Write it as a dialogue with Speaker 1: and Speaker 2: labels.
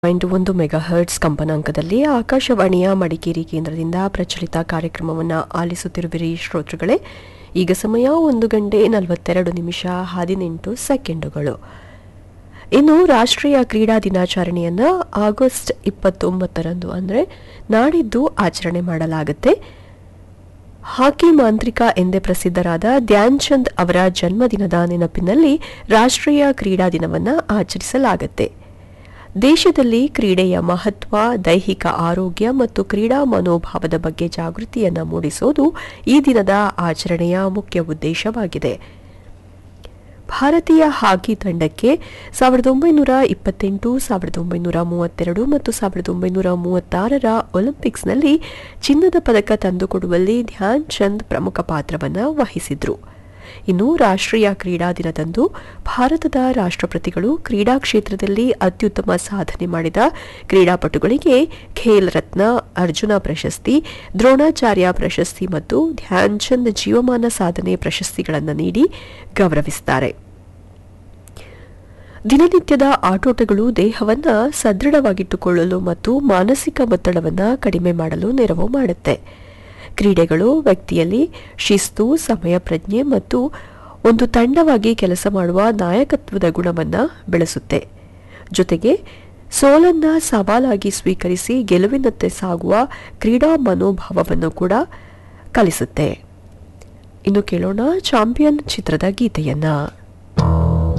Speaker 1: point ಒಂದು mega hertz ಕಂಪನಾಂಕದಲ್ಲಿ ಆಕಾಶವಾಣಿಯ ಮಡಿಕೇರಿ ಕೇಂದ್ರದಿಂದ ಪ್ರಚಲಿತ ಕಾರ್ಯಕ್ರಮವನ್ನು ಆಲಿಸುತ್ತಿರುವಿರಿ ಶ್ರೋತೃಗಳೇ ಈಗ ಸಮಯ ಒಂದು ಗಂಟೆ ನಲವತ್ತೆರಡು ನಿಮಿಷ ಹದಿನೆಂಟು ಸೆಕೆಂಡುಗಳು ಇನ್ನು ರಾಷ್ಟ್ರೀಯ ಕ್ರೀಡಾ ದಿನಾಚರಣೆಯನ್ನು ಆಗಸ್ಟ್ ಇಪ್ಪತ್ತೊಂಬತ್ತರಂದು ಅಂದರೆ ನಾಡಿದ್ದು ಆಚರಣೆ ಮಾಡಲಾಗುತ್ತೆ ಹಾಕಿ ಮಾಂತ್ರಿಕ ಎಂದೇ ಪ್ರಸಿದ್ಧರಾದ ಧ್ಯಾನ್ ಚಂದ್ ಅವರ ಜನ್ಮದಿನದ ನೆನಪಿನಲ್ಲಿ ರಾಷ್ಟ್ರೀಯ ಕ್ರೀಡಾ ದಿನವನ್ನು ಆಚರಿಸಲಾಗುತ್ತೆ ದೇಶದಲ್ಲಿ ಕ್ರೀಡೆಯ ಮಹತ್ವ ದೈಹಿಕ ಆರೋಗ್ಯ ಮತ್ತು ಕ್ರೀಡಾ ಮನೋಭಾವದ ಬಗ್ಗೆ ಜಾಗೃತಿಯನ್ನು ಮೂಡಿಸೋದು ಈ ದಿನದ ಆಚರಣೆಯ ಮುಖ್ಯ ಉದ್ದೇಶವಾಗಿದೆ ಭಾರತೀಯ ಹಾಕಿ ತಂಡಕ್ಕೆ ಸಾವಿರದ ಒಂಬೈನೂರ ಇಪ್ಪತ್ತೆಂಟು ಸಾವಿರದ ಒಂಬೈನೂರ ಮೂವತ್ತೆರಡು ಮತ್ತು ಸಾವಿರದ ಒಂಬೈನೂರ ಮೂವತ್ತಾರರ ಒಲಿಂಪಿಕ್ಸ್ನಲ್ಲಿ ಚಿನ್ನದ ಪದಕ ತಂದುಕೊಡುವಲ್ಲಿ ಧ್ಯಾನ್ ಚಂದ್ ಪ್ರಮುಖ ಪಾತ್ರವನ್ನು ವಹಿಸಿದ್ರು ಇನ್ನು ರಾಷ್ಟ್ರೀಯ ಕ್ರೀಡಾ ದಿನದಂದು ಭಾರತದ ರಾಷ್ಟ್ರಪತಿಗಳು ಕ್ರೀಡಾ ಕ್ಷೇತ್ರದಲ್ಲಿ ಅತ್ಯುತ್ತಮ ಸಾಧನೆ ಮಾಡಿದ ಕ್ರೀಡಾಪಟುಗಳಿಗೆ ಖೇಲ್ ರತ್ನ ಅರ್ಜುನ ಪ್ರಶಸ್ತಿ ದ್ರೋಣಾಚಾರ್ಯ ಪ್ರಶಸ್ತಿ ಮತ್ತು ಧ್ಯಾನ್ ಚಂದ್ ಜೀವಮಾನ ಸಾಧನೆ ಪ್ರಶಸ್ತಿಗಳನ್ನು ನೀಡಿ ಗೌರವಿಸುತ್ತಾರೆ ದಿನನಿತ್ಯದ ಆಟೋಟಗಳು ದೇಹವನ್ನು ಸದೃಢವಾಗಿಟ್ಟುಕೊಳ್ಳಲು ಮತ್ತು ಮಾನಸಿಕ ಒತ್ತಡವನ್ನು ಕಡಿಮೆ ಮಾಡಲು ನೆರವು ಮಾಡುತ್ತೆ ಕ್ರೀಡೆಗಳು ವ್ಯಕ್ತಿಯಲ್ಲಿ ಶಿಸ್ತು ಸಮಯ ಪ್ರಜ್ಞೆ ಮತ್ತು ಒಂದು ತಂಡವಾಗಿ ಕೆಲಸ ಮಾಡುವ ನಾಯಕತ್ವದ ಗುಣವನ್ನು ಬೆಳೆಸುತ್ತೆ ಜೊತೆಗೆ ಸೋಲನ್ನ ಸವಾಲಾಗಿ ಸ್ವೀಕರಿಸಿ ಗೆಲುವಿನತ್ತೆ ಸಾಗುವ ಕ್ರೀಡಾ ಮನೋಭಾವವನ್ನು ಕೂಡ ಕಲಿಸುತ್ತೆ ಇನ್ನು ಕೇಳೋಣ ಚಾಂಪಿಯನ್ ಚಿತ್ರದ ಗೀತೆಯನ್ನ